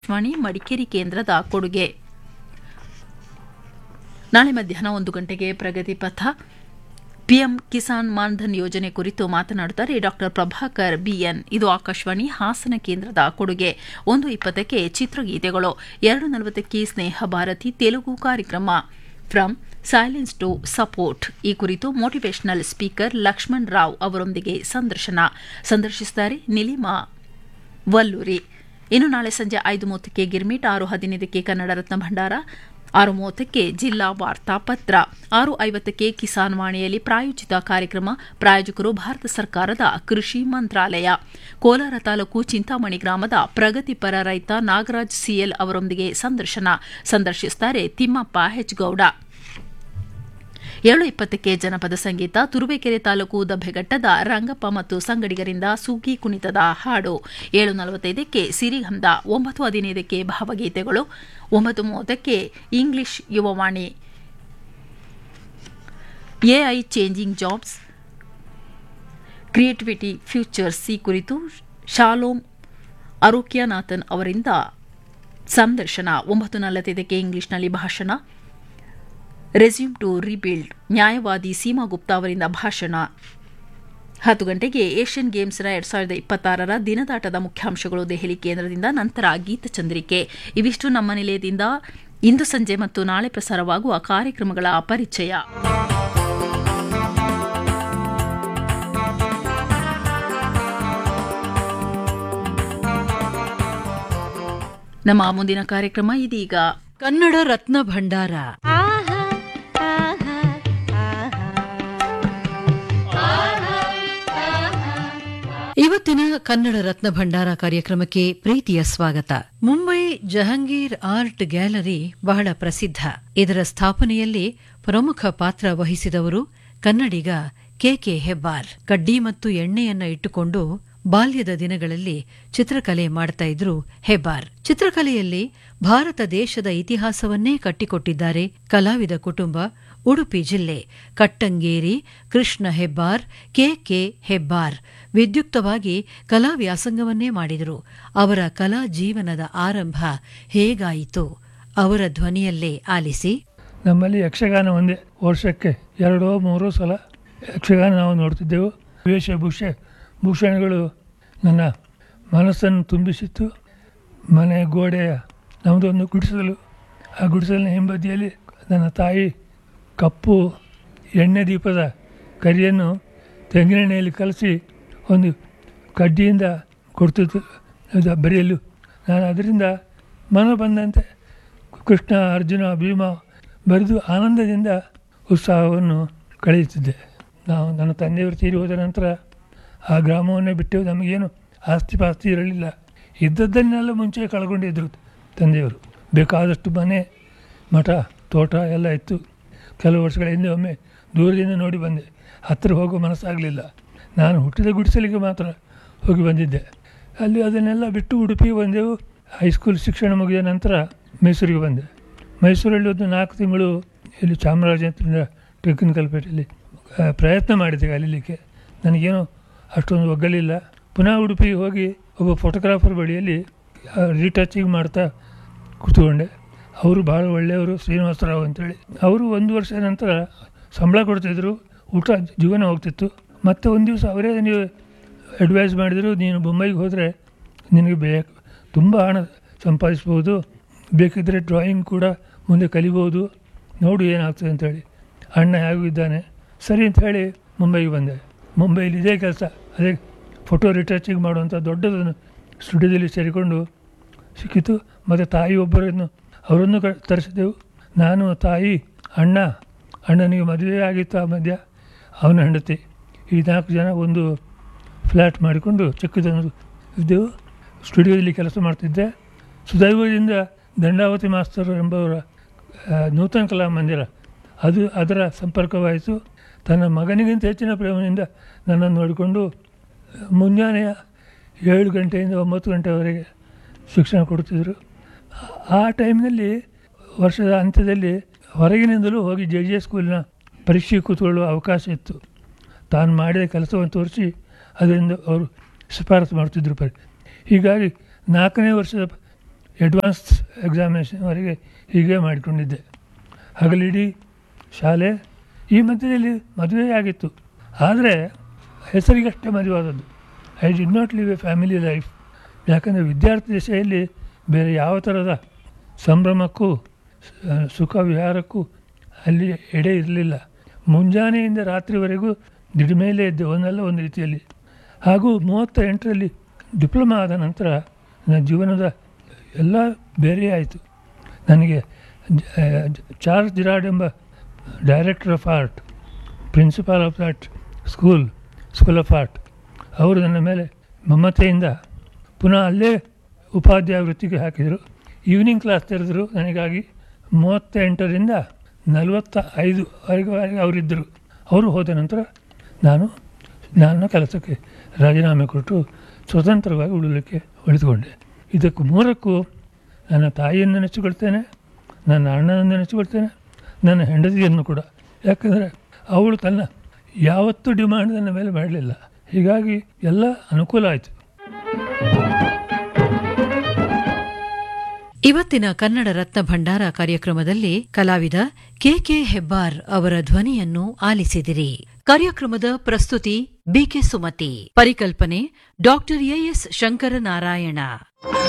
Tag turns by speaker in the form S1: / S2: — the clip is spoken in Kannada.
S1: ಆಕಾಶವಾಣಿ ಮಡಿಕೇರಿ ಕೇಂದ್ರದ ಕೊಡುಗೆ ನಾಳೆ ಮಧ್ಯಾಹ್ನ ಒಂದು ಗಂಟೆಗೆ ಪ್ರಗತಿ ಪಥ ಪಿಎಂ ಕಿಸಾನ್ ಮಾನ್ಧನ್ ಯೋಜನೆ ಕುರಿತು ಮಾತನಾಡುತ್ತಾರೆ ಡಾಕ್ಟರ್ ಪ್ರಭಾಕರ್ ಬಿಎನ್ ಇದು ಆಕಾಶವಾಣಿ ಹಾಸನ ಕೇಂದ್ರದ ಕೊಡುಗೆ ಒಂದು ಇಪ್ಪತ್ತಕ್ಕೆ ಚಿತ್ರಗೀತೆಗಳು ಎರಡು ನಲವತ್ತಕ್ಕೆ ಸ್ನೇಹ ಭಾರತಿ ತೆಲುಗು ಕಾರ್ಯಕ್ರಮ ಫ್ರಮ್ ಸೈಲೆನ್ಸ್ ಟು ಸಪೋರ್ಟ್ ಈ ಕುರಿತು ಮೋಟಿವೇಶನಲ್ ಸ್ಪೀಕರ್ ಲಕ್ಷ್ಮಣ್ ರಾವ್ ಅವರೊಂದಿಗೆ ಸಂದರ್ಶನ ಸಂದರ್ಶಿಸುತ್ತಾರೆ ನಿಲಿಮಾ ವಲ್ಲೂರಿ ಇನ್ನು ನಾಳೆ ಸಂಜೆ ಐದು ಮೂವತ್ತಕ್ಕೆ ಗಿರ್ಮಿಟ್ ಆರು ಹದಿನೈದಕ್ಕೆ ಕನ್ನಡ ರತ್ನ ಭಂಡಾರ ಆರು ಮೂವತ್ತಕ್ಕೆ ಜಿಲ್ಲಾ ವಾರ್ತಾ ಪತ್ರ ಆರು ಐವತ್ತಕ್ಕೆ ಕಿಸಾನ್ ವಾಣಿಯಲ್ಲಿ ಪ್ರಾಯೋಜಿತ ಕಾರ್ಯಕ್ರಮ ಪ್ರಾಯೋಜಕರು ಭಾರತ ಸರ್ಕಾರದ ಕೃಷಿ ಮಂತ್ರಾಲಯ ಕೋಲಾರ ತಾಲೂಕು ಚಿಂತಾಮಣಿ ಗ್ರಾಮದ ಪ್ರಗತಿಪರ ರೈತ ನಾಗರಾಜ್ ಸಿಎಲ್ ಅವರೊಂದಿಗೆ ಸಂದರ್ಶನ ಸಂದರ್ಶಿಸುತ್ತಾರೆ ತಿಮ್ಮಪ್ಪ ಹೆಚ್ಗೌಡ ಏಳು ಇಪ್ಪತ್ತಕ್ಕೆ ಜನಪದ ಸಂಗೀತ ತುರುವೇಕೆರೆ ತಾಲೂಕು ದಬ್ಬೆಘಟ್ಟದ ರಂಗಪ್ಪ ಮತ್ತು ಸಂಗಡಿಗರಿಂದ ಸೂಗಿ ಕುಣಿತದ ಹಾಡು ಏಳು ನಲವತ್ತೈದಕ್ಕೆ ಸಿರಿಗಂಧ ಒಂಬತ್ತು ಹದಿನೈದಕ್ಕೆ ಭಾವಗೀತೆಗಳು ಒಂಬತ್ತು ಮೂವತ್ತಕ್ಕೆ English Yuvavani AI changing jobs creativity futures ಈ ಕುರಿತು ಶಾಲೋಮ್ ಅರೋಕ್ಯನಾಥನ್ ಅವರಿಂದ ಸಂದರ್ಶನ ಒಂಬತ್ತು ನಲವತ್ತೈದಕ್ಕೆ ಇಂಗ್ಲಿಷ್ನಲ್ಲಿ ಭಾಷಣ ರೆಸ್ಯೂಮ್ ಟು ರಿಬಿಲ್ಡ್ ನ್ಯಾಯವಾದಿ ಸೀಮಾ ಗುಪ್ತಾ ಅವರಿಂದ ಭಾಷಣ ಹತ್ತು ಗಂಟೆಗೆ ಏಷ್ಯನ್ ಗೇಮ್ಸ್ನ ಎರಡ್ ಸಾವಿರದ ಇಪ್ಪತ್ತಾರರ ದಿನದಾಟದ ಮುಖ್ಯಾಂಶಗಳು ದೆಹಲಿ ಕೇಂದ್ರದಿಂದ ನಂತರ ಗೀತಚಂದ್ರಿಕೆ ಇವಿಷ್ಟು ನಮ್ಮ ನಿಲಯದಿಂದ ಇಂದು ಸಂಜೆ ಮತ್ತು ನಾಳೆ ಪ್ರಸಾರವಾಗುವ ಕಾರ್ಯಕ್ರಮಗಳ ಪರಿಚಯ ನಮ್ಮ ಮುಂದಿನ ಕಾರ್ಯಕ್ರಮ ಇದೀಗ
S2: ಕನ್ನಡ ರತ್ನ ಭಂಡಾರ ಇವತ್ತಿನ ಕನ್ನಡ ರತ್ನ ಭಂಡಾರ ಕಾರ್ಯಕ್ರಮಕ್ಕೆ ಪ್ರೀತಿಯ ಸ್ವಾಗತ ಮುಂಬೈ ಜಹಂಗೀರ್ ಆರ್ಟ್ ಗ್ಯಾಲರಿ ಬಹಳ ಪ್ರಸಿದ್ಧ ಇದರ ಸ್ಥಾಪನೆಯಲ್ಲಿ ಪ್ರಮುಖ ಪಾತ್ರ ವಹಿಸಿದವರು ಕನ್ನಡಿಗ ಕೆಕೆ ಹೆಬ್ಬಾರ್ ಕಡ್ಡಿ ಮತ್ತು ಎಣ್ಣೆಯನ್ನ ಇಟ್ಟುಕೊಂಡು ಬಾಲ್ಯದ ದಿನಗಳಲ್ಲಿ ಚಿತ್ರಕಲೆ ಮಾಡ್ತಾ ಇದ್ರು ಹೆಬ್ಬಾರ್ ಚಿತ್ರಕಲೆಯಲ್ಲಿ ಭಾರತ ದೇಶದ ಇತಿಹಾಸವನ್ನೇ ಕಟ್ಟಿಕೊಟ್ಟಿದ್ದಾರೆ ಕಲಾವಿದ ಕುಟುಂಬ ಉಡುಪಿ ಜಿಲ್ಲೆ ಕಟ್ಟಂಗೇರಿ ಕೃಷ್ಣ ಹೆಬ್ಬಾರ್ ಕೆಕೆ ಹೆಬ್ಬಾರ್ ವಿದ್ಯುಕ್ತವಾಗಿ ಕಲಾ ವ್ಯಾಸಂಗವನ್ನೇ ಮಾಡಿದರು ಅವರ ಕಲಾ ಜೀವನದ ಆರಂಭ ಹೇಗಾಯಿತು ಅವರ ಧ್ವನಿಯಲ್ಲೇ ಆಲಿಸಿ
S3: ನಮ್ಮಲ್ಲಿ ಯಕ್ಷಗಾನ ಒಂದೇ ವರ್ಷಕ್ಕೆ ಎರಡೋ ಮೂರೋ ಸಲ ಯಕ್ಷಗಾನ ನಾವು ನೋಡ್ತಿದ್ದೆವು ವೇಷಭೂಷ ಭೂಷಣಗಳು ನನ್ನ ಮನಸ್ಸನ್ನು ತುಂಬಿಸಿತ್ತು ಮನೆ ಗೋಡೆಯ ನಮ್ಮದೊಂದು ಗುಡಿಸಲು ಆ ಗುಡಿಸಲಿನ ಹಿಂಬದಿಯಲ್ಲಿ ನನ್ನ ತಾಯಿ ಕಪ್ಪು ಎಣ್ಣೆ ದೀಪದ ಕರಿಯನ್ನು ತೆಂಗಿನೆಣ್ಣೆಯಲ್ಲಿ ಕಲಸಿ ಒಂದು ಕಡ್ಡಿಯಿಂದ ಕೊಡ್ತಿತ್ತು ಅದು ಬರೆಯಲು ನಾನು ಅದರಿಂದ ಮನ ಬಂದಂತೆ ಕೃಷ್ಣ ಅರ್ಜುನ ಭೀಮ ಬರೆದು ಆನಂದದಿಂದ ಉತ್ಸಾಹವನ್ನು ಕಳೆಯುತ್ತಿದ್ದೆ ನಾವು ನನ್ನ ತಂದೆಯವರು ತೀರಿ ಹೋದ ನಂತರ ಆ ಗ್ರಾಮವನ್ನೇ ಬಿಟ್ಟು ನಮಗೇನು ಆಸ್ತಿ ಪಾಸ್ತಿ ಇರಲಿಲ್ಲ ಇದ್ದದ್ದನ್ನೆಲ್ಲ ಮುಂಚೆ ಕಳ್ಕೊಂಡಿದ್ದರು ತಂದೆಯವರು ಬೇಕಾದಷ್ಟು ಮನೆ ಮಠ ತೋಟ ಎಲ್ಲ ಇತ್ತು ಕೆಲವು ವರ್ಷಗಳ ಹಿಂದೆ ಒಮ್ಮೆ ದೂರದಿಂದ ನೋಡಿ ಬಂದೆ ಹತ್ತಿರ ಹೋಗೋ ಮನಸ್ಸಾಗಲಿಲ್ಲ ನಾನು ಹುಟ್ಟಿದ ಗುಡಿಸಲಿಗೆ ಮಾತ್ರ ಹೋಗಿ ಬಂದಿದ್ದೆ ಅಲ್ಲಿ ಅದನ್ನೆಲ್ಲ ಬಿಟ್ಟು ಉಡುಪಿಗೆ ಬಂದೆವು ಹೈಸ್ಕೂಲ್ ಶಿಕ್ಷಣ ಮುಗಿದ ನಂತರ ಮೈಸೂರಿಗೆ ಬಂದೆ ಮೈಸೂರಲ್ಲಿ ಒಂದು ನಾಲ್ಕು ತಿಂಗಳು ಇಲ್ಲಿ ಚಾಮರಾಜೇಂದ್ರ ಟೆಕ್ನಿಕಲ್ ಪೇಟೆಯಲ್ಲಿ ಆ, ಪ್ರಯತ್ನ ಮಾಡಿದೆ ಕಲೀಲಿಕ್ಕೆ ನನಗೇನು ಅಷ್ಟೊಂದು ಒಗ್ಗಲಿಲ್ಲ ಪುನಃ ಉಡುಪಿಗೆ ಹೋಗಿ ಒಬ್ಬ ಫೋಟೋಗ್ರಾಫರ್ ಬಳಿಯಲ್ಲಿ ರೀಟಚಿಂಗ್ ಮಾಡ್ತಾ ಕೂತ್ಕೊಂಡೆ ಅವರು ಭಾಳ ಒಳ್ಳೆಯವರು ಶ್ರೀನಿವಾಸರಾವ್ ಅಂತೇಳಿ ಅವರು ಒಂದು ವರ್ಷ ನಂತರ ಸಂಬಳ ಕೊಡ್ತಿದ್ರು ಊಟ ಜೀವನ ಹೋಗ್ತಿತ್ತು ಮತ್ತು ಒಂದು ದಿವಸ ಅವರೇ ನೀವು ಅಡ್ವೈಸ್ ಮಾಡಿದರು ನೀನು ಬೊಂಬೈಗೆ ಹೋದರೆ ನಿನಗೆ ಬೇಕು ತುಂಬ ಹಣ ಸಂಪಾದಿಸ್ಬೋದು ಬೇಕಿದ್ದರೆ ಡ್ರಾಯಿಂಗ್ ಕೂಡ ಮುಂದೆ ಕಲಿಬೋದು ನೋಡು ಏನಾಗ್ತದೆ ಅಂತೇಳಿ ಅಣ್ಣ ಹೇಗೂ ಇದ್ದಾನೆ ಸರಿ ಅಂತ ಹೇಳಿ ಮುಂಬೈಗೆ ಬಂದೆ ಮುಂಬೈಲಿ ಇದೇ ಕೆಲಸ ಅದೇ ಫೋಟೋ ರಿಟಚಿಂಗ್ ಮಾಡುವಂಥ ದೊಡ್ಡದನ್ನು ಸ್ಟುಡಿಯೋದಲ್ಲಿ ಸೇರಿಕೊಂಡು ಸಿಕ್ಕಿತು ಮತ್ತು ತಾಯಿ ಒಬ್ಬರನ್ನು ಅವರನ್ನು ಕ ತರಿಸಿದೆವು ನಾನು ತಾಯಿ ಅಣ್ಣ ಅಣ್ಣನಿಗೆ ಮದುವೆ ಆಗಿತ್ತು ಆ ಮಧ್ಯ ಅವನ ಹೆಂಡತಿ ಈ ನಾಲ್ಕು ಜನ ಒಂದು ಫ್ಲ್ಯಾಟ್ ಮಾಡಿಕೊಂಡು ಚಿಕ್ಕದೊಂದು ಇದ್ದೆವು ಸ್ಟುಡಿಯೋದಲ್ಲಿ ಕೆಲಸ ಮಾಡ್ತಿದ್ದೆ ಸುದೈವದಿಂದ ದಂಡಾವತಿ ಮಾಸ್ತರ್ ಎಂಬವರ ಆ, ನೂತನ ಕಲಾ ಮಂದಿರ ಅದು ಅದರ ಸಂಪರ್ಕವಾಯಿತು ತನ್ನ ಮಗನಿಗಿಂತ ಹೆಚ್ಚಿನ ಪ್ರೇಮದಿಂದ ನನ್ನನ್ನು ನೋಡಿಕೊಂಡು ಮುಂಜಾನೆಯ ಏಳು ಗಂಟೆಯಿಂದ ಒಂಬತ್ತು ಗಂಟೆವರೆಗೆ ಶಿಕ್ಷಣ ಕೊಡ್ತಿದ್ದರು ಆ ಟೈಮ್ನಲ್ಲಿ ವರ್ಷದ ಅಂತ್ಯದಲ್ಲಿ ಹೊರಗಿನಿಂದಲೂ ಹೋಗಿ ಜೆ ಜೆ ಸ್ಕೂಲಿನ ಪರೀಕ್ಷೆ ಕೂತ್ಕೊಳ್ಳುವ ಅವಕಾಶ ಇತ್ತು ತಾನು ಮಾಡಿದ ಕೆಲಸವನ್ನು ತೋರಿಸಿ ಅದರಿಂದ ಅವರು ಶಿಫಾರಸು ಮಾಡ್ತಿದ್ರು ಪರಿ ಹೀಗಾಗಿ ನಾಲ್ಕನೇ ವರ್ಷದ ಅಡ್ವಾನ್ಸ್ ಎಕ್ಸಾಮಿನೇಷನ್ವರೆಗೆ ಹೀಗೆ ಮಾಡಿಕೊಂಡಿದ್ದೆ ಹಗಲಿಡೀ ಶಾಲೆ ಈ ಮಧ್ಯದಲ್ಲಿ ಮದುವೆ ಆಗಿತ್ತು ಆದರೆ ಹೆಸರಿಗಷ್ಟೇ ಮದುವಾದದ್ದು I did not live a family life ಯಾಕಂದರೆ ವಿದ್ಯಾರ್ಥಿ ದಶೆಯಲ್ಲಿ ಬೇರೆ ಯಾವ ಥರದ ಸಂಭ್ರಮಕ್ಕೂ ಸ- ಸುಖ ವಿಹಾರಕ್ಕೂ ಅಲ್ಲಿ ಎಡೆ ಇರಲಿಲ್ಲ ಮುಂಜಾನೆಯಿಂದ ರಾತ್ರಿವರೆಗೂ ದಿಢಮೇಲೆ ಇದ್ದೆ ಒಂದಲ್ಲ ಒಂದು ರೀತಿಯಲ್ಲಿ ಹಾಗೂ ಮೂವತ್ತ ಎಂಟರಲ್ಲಿ ಡಿಪ್ಲೊಮಾ ಆದ ನಂತರ ನನ್ನ ಜೀವನದ ಎಲ್ಲ ಬೇರೆ ಆಯಿತು ನನಗೆ ಜ- ಆ, ಜ- ಚಾರ್ಲ್ಸ್ ಜಿರಾಡ್ ಎಂಬ director of art principal of that school school of art ಅವರು ನನ್ನ ಮೇಲೆ ಮಮತೆಯಿಂದ ಪುನಃ ಅಲ್ಲೇ ಉಪಾಧ್ಯಾಯ ವೃತ್ತಿಗೆ ಹಾಕಿದರು ಈವ್ನಿಂಗ್ ಕ್ಲಾಸ್ ತೆರೆದರು ನನಗಾಗಿ ಮೂವತ್ತೆಂಟರಿಂದ ನಲವತ್ತ ಐದುವರೆಗೆ ಅವರಿದ್ದರು ಅವರು ಹೋದ ನಂತರ ನಾನು ನನ್ನ ಕೆಲಸಕ್ಕೆ ರಾಜೀನಾಮೆ ಕೊಟ್ಟು ಸ್ವತಂತ್ರವಾಗಿ ಉಳಿಲಿಕ್ಕೆ ಉಳಿದುಕೊಂಡೆ ಇದಕ್ಕೂ ಮೂರಕ್ಕೂ ನನ್ನ ತಾಯಿಯನ್ನು ನೆನೆಸಿಕೊಳ್ತೇನೆ ನನ್ನ ಅಣ್ಣನನ್ನು ನೆನೆಸಿಕೊಳ್ತೇನೆ ನನ್ನ ಹೆಂಡತಿಯನ್ನು ಕೂಡ ಯಾಕಂದರೆ ಅವಳು ತನ್ನ ಯಾವತ್ತೂ ಡಿಮಾಂಡ್ ನನ್ನ ಮೇಲೆ ಮಾಡಲಿಲ್ಲ ಹೀಗಾಗಿ ಎಲ್ಲ ಅನುಕೂಲ ಆಯಿತು
S2: ಇವತ್ತಿನ ಕನ್ನಡ ರತ್ನ ಭಂಡಾರ ಕಾರ್ಯಕ್ರಮದಲ್ಲಿ ಕಲಾವಿದ ಕೆಕೆ ಹೆಬ್ಬಾರ್ ಅವರ ಧ್ವನಿಯನ್ನು ಆಲಿಸಿದಿರಿ ಕಾರ್ಯಕ್ರಮದ ಪ್ರಸ್ತುತಿ ಬಿಕೆ ಸುಮತಿ ಪರಿಕಲ್ಪನೆ ಡಾಕ್ಟರ್ ಎಎಸ್ ಶಂಕರನಾರಾಯಣ